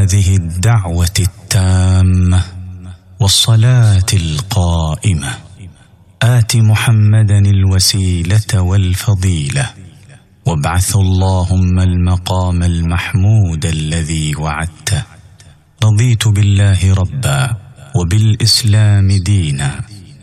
هذه الدعوه التامه والصلاه القائمه ات محمدا الوسيله والفضيله وابعث اللهم المقام المحمود الذي وعدته رضيت بالله ربا وبالاسلام دينا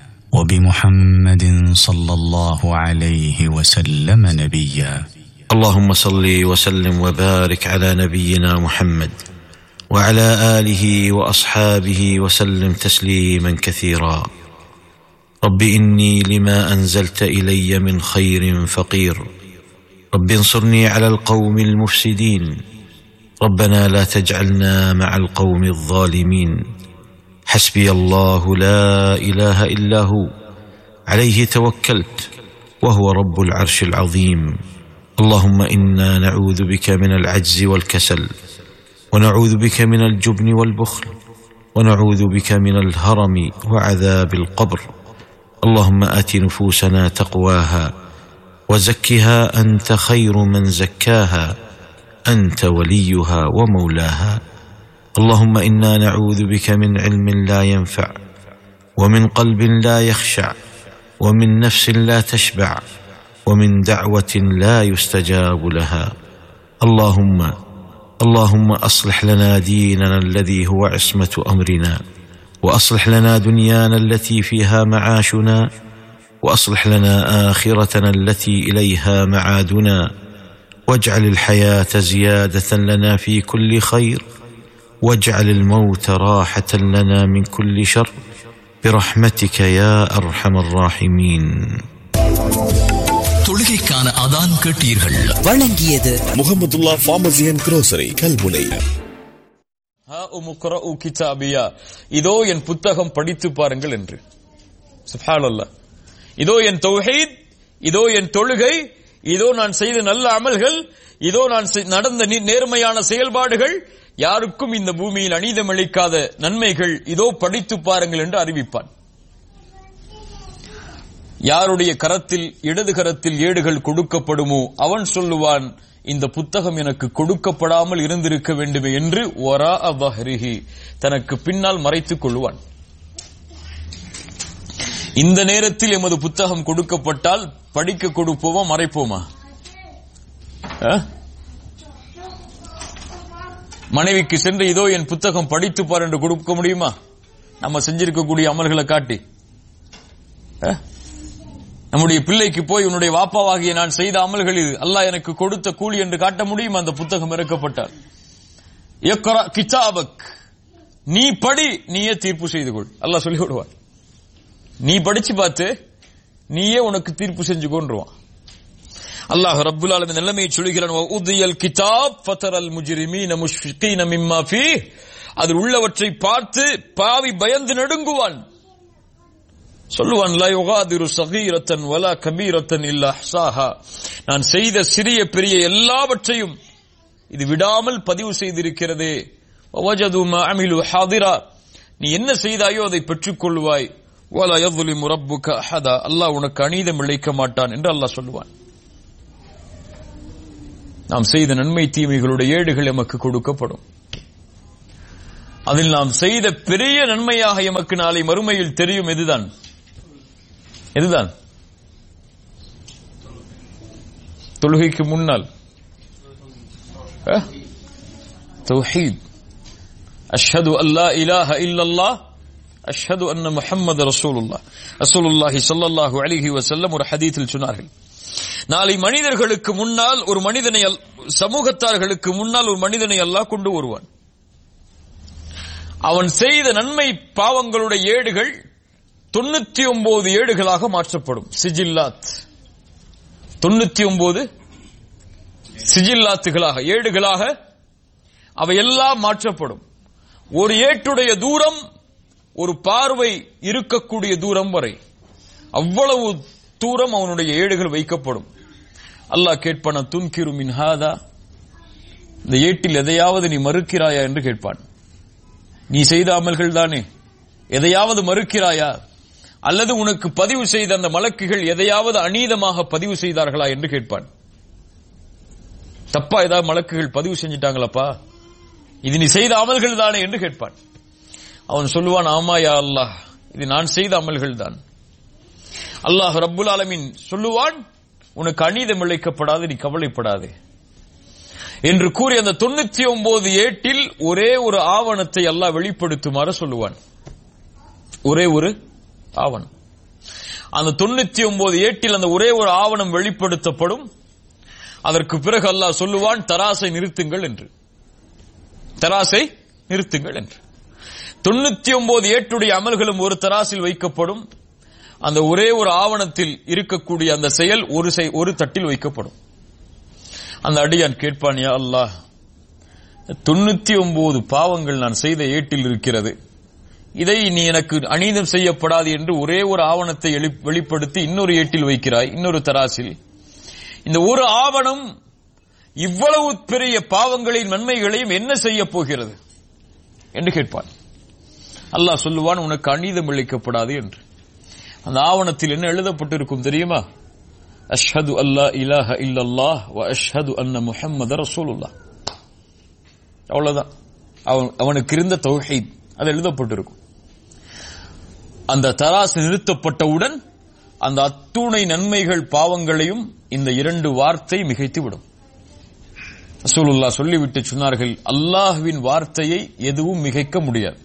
وبمحمد صلى الله عليه وسلم نبيا اللهم صل وسلم وبارك على نبينا محمد وعلى اله واصحابه وسلم تسليما كثيرا رب اني لما انزلت الي من خير فقير رب انصرني على القوم المفسدين ربنا لا تجعلنا مع القوم الظالمين حسبي الله لا اله الا هو عليه توكلت وهو رب العرش العظيم اللهم انا نعوذ بك من العجز والكسل ونعوذ بك من الجبن والبخل ونعوذ بك من الهرم وعذاب القبر اللهم ات نفوسنا تقواها وزكها انت خير من زكاها انت وليها ومولاها اللهم انا نعوذ بك من علم لا ينفع ومن قلب لا يخشع ومن نفس لا تشبع ومن دعوه لا يستجاب لها اللهم اللهم اصلح لنا ديننا الذي هو عصمه امرنا واصلح لنا دنيانا التي فيها معاشنا واصلح لنا اخرتنا التي اليها معادنا واجعل الحياه زياده لنا في كل خير واجعل الموت راحه لنا من كل شر برحمتك يا ارحم الراحمين தொழுகைக்கான அதான் கேட்டீர்கள் வழங்கியது Mohamedullah pharmacy and grocery Kalmunai ஹா உமுக்ரஉ கிதாபியா இதோ என் புத்தகம் படித்து பாருங்கள் என்று சுப்ஹானல்லாஹ் இதோ என் தௌஹீத் இதோ என் தொழுகை இதோ நான் செய்த நல்ல அமல்கள் இதோ நான் செய்- நடந்த நி- நேர்மையான செயல்பாடுகள் யாருக்கும் இந்த பூமியில் அநீதமளிக்காத நன்மைகள் இதோ படித்து பாருங்கள் என்று அறிவிப்பான் யாருடைய கரத்தில் இடது கரத்தில் ஏடுகள் கொடுக்கப்படுமோ அவன் சொல்லுவான் இந்த புத்தகம் எனக்கு கொடுக்கப்படாமல் இருந்திருக்க வேண்டுமே என்று ஒரா அபஹரிஹி தனக்கு பின்னால் மறைத்துக் கொள்வான் இந்த நேரத்தில் எமது புத்தகம் கொடுக்கப்பட்டால் படிக்க கொடுப்போமா மறைப்போமா ஆ? மனைவிக்கு சென்று இதோ என் புத்தகம் படித்து பார் என்று கொடுக்க முடியுமா நம்ம செஞ்சிருக்கக்கூடிய அமல்களை காட்டி ஆ? நம்முடைய பிள்ளைக்கு போய் உன்னுடைய வாப்பாவாகிய நான் செய்த அமல்கள் இது அல்லாஹ் எனக்கு கொடுத்த கூலி என்று காட்ட முடியும் அந்த புத்தகம் இறக்கப்பட்டால் இக்ரா கிதாபக் நீ படி நீயே தீர்ப்பு செய்து கொள் அல்லாஹ் சொல்லி விடுவான் நீ படிச்சு பார்த்து நீயே உனக்கு தீர்ப்பு செஞ்சு கொண்டுருவான் அல்லாஹ் ரப்புல் ஆலமின் நிலைமையை சொல்கிறான் உதியல் கிதாப் ஃபதரல் முஜ்ரிமீன முஷ்ஃபிகீன மிம்மா ஃபீ அதில் உள்ளவற்றை பார்த்து பாவி பயந்து நடுங்குவான் சொல்லுவான் லா யுகாதிரு சகீரத்தன் வலா கபீரத்தன் இல்லா அஹ்சாஹா நான் செய்த சிறிய பெரிய எல்லாவற்றையும் இது விடாமல் பதிவு செய்திருக்கிறதே வஜது மா அமிலு ஹாதிரா நீ என்ன செய்தாயோ அதை பெற்றுக் கொள்வாய் வலா யظ்லிமு ரப்புக அஹதா அல்லாஹ் உனக்கு அநீதம் இழைக்க மாட்டான் என்று அல்லாஹ் சொல்லுவான் நாம் செய்த நன்மை தீமைகளுடைய ஏடுகள் எமக்கு கொடுக்கப்படும் அதில் நாம் செய்த பெரிய நன்மையாக எமக்கு நாளை மறுமையில் தெரியும் எதுதான் எதுதான் தொழுகைக்கு முன்னால் தௌஹீத் அஷ்ஹது அல்லா இலாஹ இல்லல்லாஹ் அஷ்ஹது அன்ன முஹம்மது ரசூலுல்லாஹ் ரசூலுல்லாஹி ஸல்லல்லாஹு அலைஹி வஸல்லம் ஒரு ஹதீஸில் சொன்னார்கள் நாளை மனிதர்களுக்கு முன்னால் ஒரு மனிதனை அல்- சமூகத்தார்களுக்கு முன்னால் ஒரு மனிதனை அல்லாஹ் கொண்டு வருவான் அவன் செய்த நன்மை பாவங்களுடைய ஏடுகள் தொண்ணூத்தி ஒன்பது ஏடுகளாக மாற்றப்படும் சிஜில்லாத் தொண்ணூத்தி ஒன்பது சிஜில்லாத்துகளாக ஏடுகளாக அவை எல்லாம் மாற்றப்படும் ஒரு ஏட்டுடைய தூரம் ஒரு பார்வை இருக்கக்கூடிய தூரம் வரை அவ்வளவு தூரம் அவனுடைய ஏடுகள் வைக்கப்படும் அல்லாஹ் கேட்பான துன்கிரு மின் ஹாதா இந்த ஏட்டில் எதையாவது நீ மறுக்கிறாயா என்று கேட்பான் நீ செய்த அமல்கள் தானே எதையாவது மறுக்கிறாயா அல்லது உனக்கு பதிவு செய்த அந்த மலக்குகள் எதையாவது அநீதமாக பதிவு செய்தார்களா என்று கேட்பான் தப்பா ஏதாவது மலக்குகள் பதிவு செஞ்சிட்டாங்களாப்பா இது நீ செய்த அமல்கள் தானே என்று கேட்பான் அவன் சொல்லுவான் ஆமா யா அல்லாஹ் இது நான் செய்த அமல்கள் தான் அல்லாஹ் ரப்புல் ஆலமீன் சொல்லுவான் உனக்கு அநீதம் இழைக்கப்படாது நீ கவலைப்படாதே என்று கூறி அந்த தொண்ணூத்தி ஒன்பது ஏட்டில் ஒரே ஒரு ஆவணத்தை அல்லாஹ் வெளிப்படுத்துமாறு சொல்லுவான் ஒரே ஒரு ஆவணம் அந்த தொண்ணூத்தி ஒன்பது ஏட்டில் அந்த ஒரே ஒரு ஆவணம் வெளிப்படுத்தப்படும் அதற்கு பிறகு அல்லாஹ் சொல்லுவான் தராசை நிறுத்துங்கள் என்று தராசை நிறுத்துங்கள் என்று தொண்ணூத்தி ஒன்பது ஏட்டுடைய அமல்களும் ஒரு தராசில் வைக்கப்படும் அந்த ஒரே ஒரு ஆவணத்தில் இருக்கக்கூடிய அந்த செயல் ஒரு செய்- ஒரு தட்டில் வைக்கப்படும் அந்த அடியான் கேட்பான் யா அல்லாஹ் தொண்ணூத்தி ஒன்பது பாவங்கள் நான் செய்த ஏட்டில் இருக்கிறது இதை நீ எனக்கு அநீதம் செய்யப்படாது என்று ஒரே ஒரு ஆவணத்தை எழு- வெளிப்படுத்தி இன்னொரு ஏட்டில் வைக்கிறாய் இன்னொரு தராசில் இந்த ஒரு ஆவணம் இவ்வளவு பெரிய பாவங்களின் நன்மைகளையும் என்ன செய்ய போகிறது என்று கேட்பான் அல்லாஹ் சொல்லுவான் உனக்கு அநீதம் இழைக்கப்படாது என்று அந்த ஆவணத்தில் என்ன எழுதப்பட்டிருக்கும் தெரியுமா அஷ்ஹது அல்லா இலாஹ இல்லல்லாஹ் வ அஷ்ஹது அன்ன முஹம்மத ரசூலுல்லாஹ் அவ்வளவுதான் அவன் அவனுக்கு இருந்த தௌஹீத் அது எழுதப்பட்டிருக்கும் அந்த தராசு நிறுத்தப்பட்டவுடன் அந்த அத்துணை நன்மைகள் பாவங்களையும் இந்த இரண்டு வார்த்தை மிகைத்து விடும் ரசூலுல்லாஹ் சொல்லிவிட்டு சொன்னார்கள் அல்லாஹ்வின் வார்த்தையை எதுவும் மிகைக்க முடியாது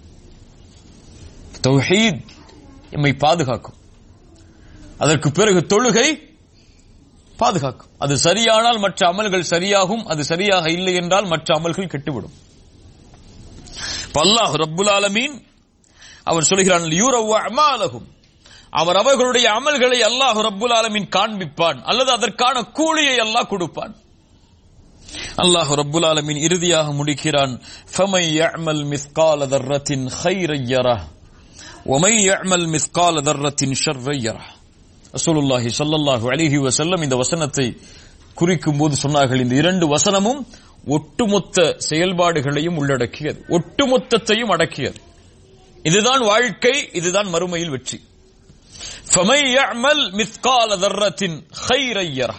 தௌஹீத் எம்மை பாதுகாக்கும் அதற்கு பிறகு தொழுகை பாதுகாக்கும் அது சரியானால் மற்ற அமல்கள் சரியாகும் அது சரியாக இல்லை என்றால் மற்ற அமல்கள் கெட்டுவிடும் இப்ப அல்லாஹ் ரப்புல் ஆலமீன் அவர் சொல்கிறான் யூரவ் அமாலகும் அவர் அவர்களுடைய அமல்களை அல்லாஹ் ரப்புல் ஆலமீன் காண்பிப்பான் அல்லது அதற்கான கூலியை அல்லாஹ் கொடுப்பான் அல்லாஹ் ரப்புல் ஆலமீன் இறுதியாக முடிக்கிறான் ஃபமை يعمل مثقال ذرة خيرا يره ومن يعمل مثقال ذرة شرا يره ரசூலுல்லாஹி ஸல்லல்லாஹு அலைஹி வஸல்லம் இந்த வசனத்தை குறிக்கும் போது சொன்னார்கள் இந்த இரண்டு வசனமும் ஒட்டுமொத்த செயல்பாடுகளையும் உள்ளடக்கியது ஒட்டுமொத்தத்தையும் அடக்கியது இதுதான் வாழ்க்கை இதுதான் மறுமையில் வெற்றி فَمَن يَعْمَلْ مِثْقَالَ ذَرَّةٍ خَيْرًا يَرَهُ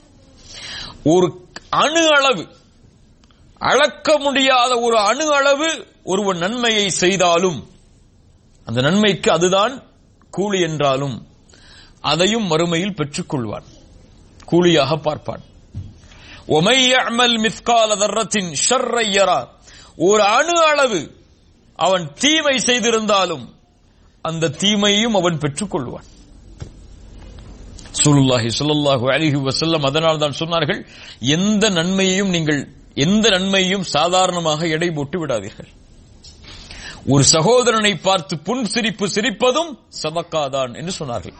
ஒரு அணு அளவு அளக்க முடியாத ஒரு அணு அளவு ஒருவன் நன்மையை செய்தாலும் அந்த நன்மைக்கு அதுதான் கூலி என்றாலும் அதையும் மறுமையில் பெற்றுக் கொள்வான் கூலியாக பார்ப்பான் ஒமை அமல் மிஸ்கால தர்ரத்தின் ஷர்ரையரா ஒரு அணு அளவு அவன் தீமை செய்திருந்தாலும் அந்த தீமையும் அவன் பெற்றுக் கொள்வான் சுல்லாஹி ஸல்லல்லாஹு அலைஹி வஸல்லம் அதனால் தான் சொன்னார்கள் எந்த நன்மையையும் நீங்கள் எந்த நன்மையையும் சாதாரணமாக எடை போட்டு விடாதீர்கள் ஒரு சகோதரனை பார்த்து புன் சிரிப்பு சிரிப்பதும் சதக்காதான் என்று சொன்னார்கள்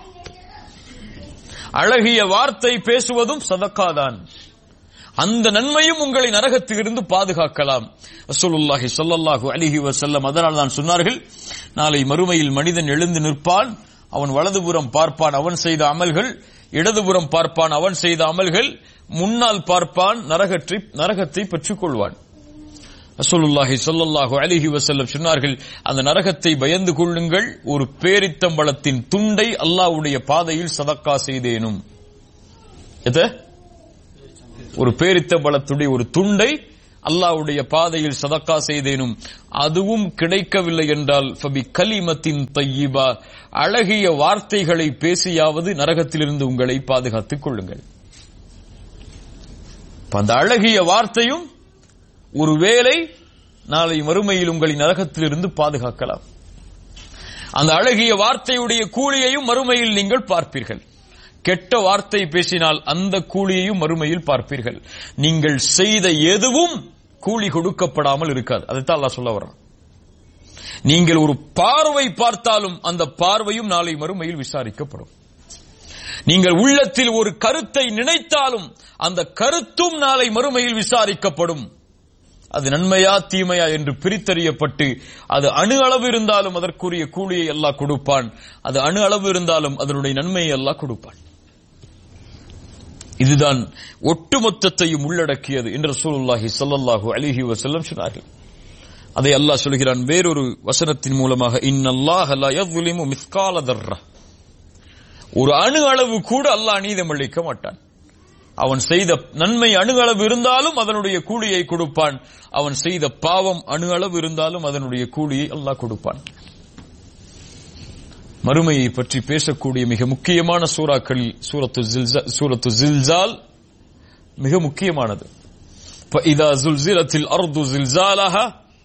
அழகிய வார்த்தை பேசுவதும் சதக்காதான் அந்த நன்மையும் உங்களை நரகத்திலிருந்து பாதுகாக்கலாம் ரசூலுல்லாஹி ஸல்லல்லாஹு அலைஹி வஸல்லம் அதனால் தான் சொன்னார்கள் நாளை மறுமையில் மனிதன் எழுந்து நிற்பான் அவன் வலதுபுறம் பார்ப்பான் அவன் செய்த அமல்கள் இடதுபுறம் பார்ப்பான் அவன் செய்த அமல்கள் முன்னால் பார்ப்பான் நரகத்தை நரகத்தை பெற்றுக் கொள்வான் ரசூலுல்லாஹி ஸல்லல்லாஹு அலைஹி வஸல்லம் சொன்னார்கள் அந்த நரகத்தை பயந்து கொள்ளுங்கள் ஒரு பேரித்தம்பளத்தின் துண்டை அல்லாஹ்வுடைய பாதையில் சதக்கா செய்தேனும் எது ஒரு பேரித்தம்பளத்துடைய ஒரு துண்டை அல்லாஹ்வுடைய பாதையில் சதக்கா செய்தேனும் அதுவும் கிடைக்கவில்லை என்றால் ஃபபி கலிமத்தின் தையிபா அழகிய வார்த்தைகளை பேசியாவது நரகத்திலிருந்து உங்களை பாதுகாத்துக் கொள்ளுங்கள் இப்ப அந்த அழகிய வார்த்தையும் ஒருவேளை நாளை மறுமையில் உங்களை நரகத்திலிருந்து பாதுகாக்கலாம் அந்த அழகிய வார்த்தையுடைய கூலியையும் மறுமையில் நீங்கள் பார்ப்பீர்கள் கெட்ட வார்த்தை பேசினால் அந்த கூலியையும் மறுமையில் பார்ப்பீர்கள் நீங்கள் செய்த எதுவும் கூலி கொடுக்கப்படாமல் இருக்காது அதைத்தான் அல்லாஹ் சொல்ல வர்றான் நீங்கள் ஒரு பார்வை பார்த்தாலும் அந்த பார்வையும் நாளை மறுமையில் விசாரிக்கப்படும் நீங்கள் உள்ளத்தில் ஒரு கருத்தை நினைத்தாலும் அந்த கருத்தும் நாளை மறுமையில் விசாரிக்கப்படும் அது நன்மையா தீமையா என்று பிரித்தறியப்பட்டு அது அணு அளவு இருந்தாலும் அதற்குரிய கூலியை எல்லாம் கொடுப்பான் அது அணு அளவு இருந்தாலும் அதனுடைய நன்மையை எல்லாம் கொடுப்பான் இதுதான் ஒட்டுமொத்தத்தையும் உள்ளடக்கியது என்று ரசூலுல்லாஹி ஸல்லல்லாஹு அலைஹி வஸல்லம் சொன்னார்கள் அதை அல்லாஹ் சொல்கிறான் வேறொரு வசனத்தின் மூலமாக இன்னல்லாஹ லா யظ்லிமு மிஸ்கால தர்ரா ஒரு அணு அளவு கூட அல்லாஹ் நீதம் அளிக்க மாட்டான் அவன் செய்த நன்மை அணு அளவு இருந்தாலும் அதனுடைய கூலியை கொடுப்பான் அவன் செய்த பாவம் அணு அளவு இருந்தாலும் அதனுடைய கூலியை அல்லாஹ் கொடுப்பான் மறுமையை பற்றி பேசக்கூடிய மிக முக்கியமான சூறாக்களில் சூரத்து ஜில்சா- சூரத்து ஜில்சால் மிக முக்கியமானது فَإِذَا زُلْزِلَتِ الْأَرْضُ زِلْزَالَهَا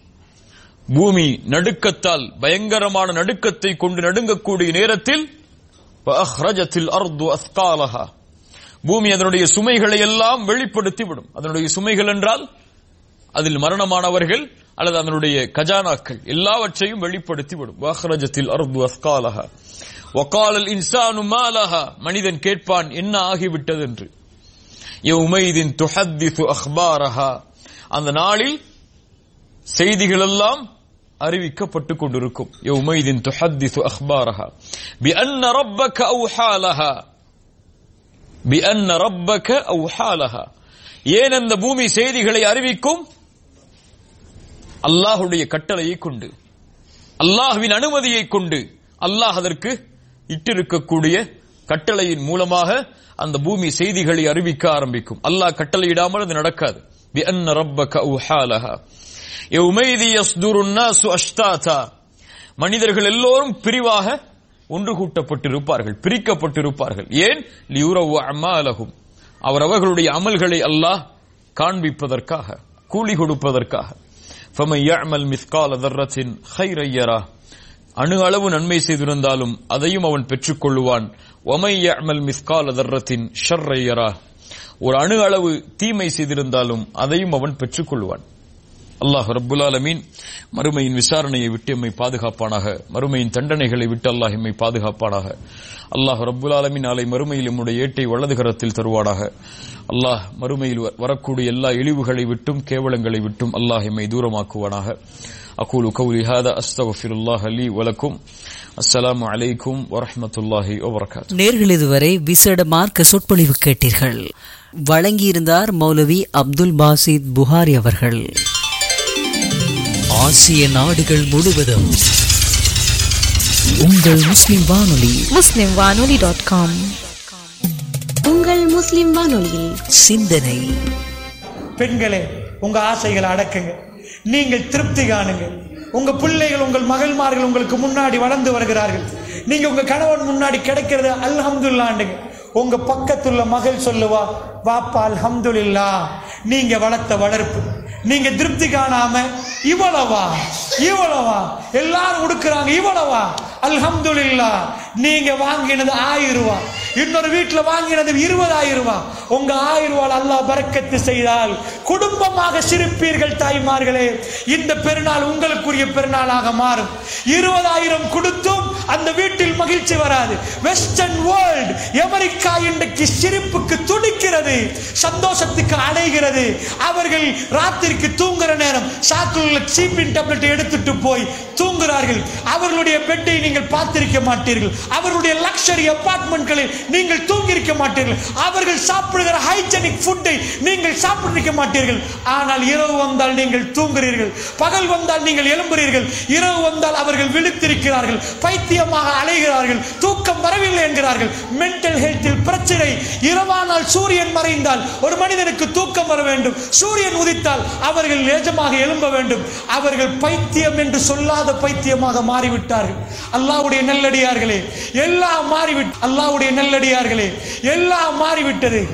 பூமி நடுக்கத்தால் பயங்கரமான நடுக்கத்தை கொண்டு நடுங்கக்கூடிய நேரத்தில் وَأَخْرَجَتِ الْأَرْضُ أَثْقَالَهَا பூமி அதனுடைய சுமைகளை எல்லாம் வெளிப்படுத்தி விடும் அதனுடைய சுமைகள் என்றால் அதில் மரணமானவர்கள் அல்லது அதனுடைய கஜானாக்கள் எல்லாவற்றையும் வெளிப்படுத்தி விடும் வாஹ்ரஜத்தில் அர்து அஸ்காலஹா வக்காலல் இன்சானு மாலஹா மனிதன் கேட்பான் என்ன ஆகிவிட்டது என்று யௌமைதின் துஹத்திசு அஹ்பாரஹா அந்த நாளில் செய்திகள் எல்லாம் அறிவிக்கப்பட்டுக் கொண்டிருக்கும் யௌமைதின் துஹத்திசு அஹ்பாரஹா பி அன்ன ரப்பக அவுஹாலஹா பி அன்ன ரப்பக அவுஹாலஹா ஏன் அந்த பூமி செய்திகளை அறிவிக்கும் அல்லாஹுடைய கட்டளையை கொண்டு அல்லாஹ்வின் அனுமதியை கொண்டு அல்லாஹ் அதற்கு இட்டிருக்கக்கூடிய கட்டளையின் மூலமாக அந்த பூமி செய்திகளை அறிவிக்க ஆரம்பிக்கும் அல்லாஹ் கட்டளையிடாமல் அது நடக்காது بِأَنَّ رَبَّكَ أَوْحَالَهَا يَوْمَئِذٍ يَصْدُرُ النَّاسُ أَشْتَاتًا மனிதர்கள் எல்லோரும் பிரிவாக ஒன்று கூட்டப்பட்டிருப்பார்கள் பிரிக்கப்பட்டிருப்பார்கள் ஏன் லியுரவு அமாலகும் அவர் அவர்களுடைய அமல்களை அல்லாஹ் காண்பிப்பதற்காக கூலி கொடுப்பதற்காக فَمَنْ يَعْمَلْ مِثْقَالَ ذَرَّةٍ خَيْرًا يَرَهُ அணு அளவு நன்மை செய்திருந்தாலும் அதையும் அவன் பெற்றுக் கொள்ளுவான் وَمَنْ يَعْمَلْ مِثْقَالَ ذَرَّةٍ شَرًّا يَرَهُ ஒரு அணு அளவு தீமை செய்திருந்தாலும் அதையும் அவன் பெற்றுக் கொள்வான் அல்லாஹ் ரப்புல் ஆலமீன் மறுமையின் விசாரணையை விட்டு எம்மை பாதுகாப்பானாக மறுமையின் தண்டனைகளை விட்டு அல்லாஹ் எம்மை பாதுகாப்பானாக அல்லாஹ் ரப்புல் ஆலமீன் நாளை மறுமையில் எம்முடைய ஏட்டை வலது கரத்தில் தருவானாக அல்லாஹ் மறுமையில் வ- வரக்கூடிய எல்லா இழிவுகளை விட்டும் கேவலங்களை விட்டும் அல்லாஹ் எம்மை தூரமாக்குவானாக அகூலு கௌலி ஹாதா அஸ்தகுஃபிருல்லாஹ் லி வலக்கும் அஸ்ஸலாமு அலைக்கும் வரஹ்மத்துல்லாஹி வபரகாத்துஹு நேர்கள் இதுவரை விசேட மார்க்க சொற்பொழிவு கேட்டீர்கள் வழங்கியிருந்தார் மௌலவி அப்துல் பாசித் புகாரி அவர்கள் ஆசிய நாடுகள் முழுவதும் உங்கள் முஸ்லிம் வானொலி muslimwanoli.com உங்கள் முஸ்லிம் வானொலியில் சிந்தனை பெண்களே உங்க ஆசைகளை அடக்குங்க நீங்கள் திருப்தி காணுங்க உங்க பிள்ளைகள் உங்கள் மகள்மார்கள் உங்களுக்கு முன்னாடி வளர்ந்து வருகிறார்கள் நீங்க உங்க கணவன் முன்னாடி கிடைக்கிறது அல்ஹம்துல்லாண்டுங்க உங்க பக்கத்துள்ள மகள் சொல்லுவா வாப்பா அல்ஹம்துலில்லா நீங்க வளர்த்த வளர்ப்பு நீங்க திருப்தி காணாம இவ்வளவா இவ்வளவா எல்லாரும் உடுக்குறாங்க இவ்வளவா அல்ஹம்துலில்லா நீங்க வாங்கினது ஆயிரம் ரூபாய் இன்னொரு வீட்டுல வாங்கினது இருபதாயிரம் ரூபாய் உங்க ஆயிரம் ரூபாய் அல்லாஹ் பறக்கத்து செய்தால் குடும்பமாக சிரிப்பீர்கள் தாய்மார்களே இந்த பெருநாள் உங்களுக்குரிய பெருநாளாக மாறும் இருபதாயிரம் கொடுத்தும் அந்த வீட்டில் மகிழ்ச்சி வராது வெஸ்டர்ன் வேர்ல்ட் அமெரிக்கா இன்றைக்கு சிரிப்புக்கு துடிக்கிறது சந்தோஷத்துக்கு அடைகிறது அவர்கள் ராத்திரிக்கு தூங்குற நேரம் சாக்குள்ள சீப்பின் டேப்லெட் எடுத்துட்டு போய் தூங்குகிறார்கள் அவர்களுடைய பெட்டை நீங்கள் பார்த்திருக்க மாட்டீர்கள் அவர்களுடைய லக்ஸரி அபார்ட்மெண்ட்களில் நீங்கள் தூங்கியிருக்க மாட்டீர்கள் அவர்கள் சாப்பிடுகிற ஹைஜெனிக் ஃபுட்டை நீங்கள் சாப்பிட்டிருக்க மாட்டீர்கள் ஆனால் இரவு வந்தால் நீங்கள் தூங்குகிறீர்கள் பகல் வந்தால் நீங்கள் எழும்புகிறீர்கள் இரவு வந்தால் அவர்கள் விழித்திருக்கிறார்கள் பைத்தியமாக அலைகிறார்கள் தூக்கம் வரவில்லை என்கிறார்கள் மென்டல் ஹெல்த்தில் பிரச்சனை இரவானால் சூரியன் மறைந்தால் ஒரு மனிதனுக்கு தூக்கம் வர வேண்டும் சூரியன் உதித்தால் அவர்கள் நிஜமாக எழும்ப வேண்டும் அவர்கள் பைத்தியம் என்று சொல்லாத பைத்தியமாக மாறிவிட்டார்கள் அல்லாஹ்வுடைய நல்லடியார்களே எல்லாம் மாறிவிட்டு அல்லாஹ்வுடைய நல்லடியார்களே எல்லாம் மாறிவிட்டது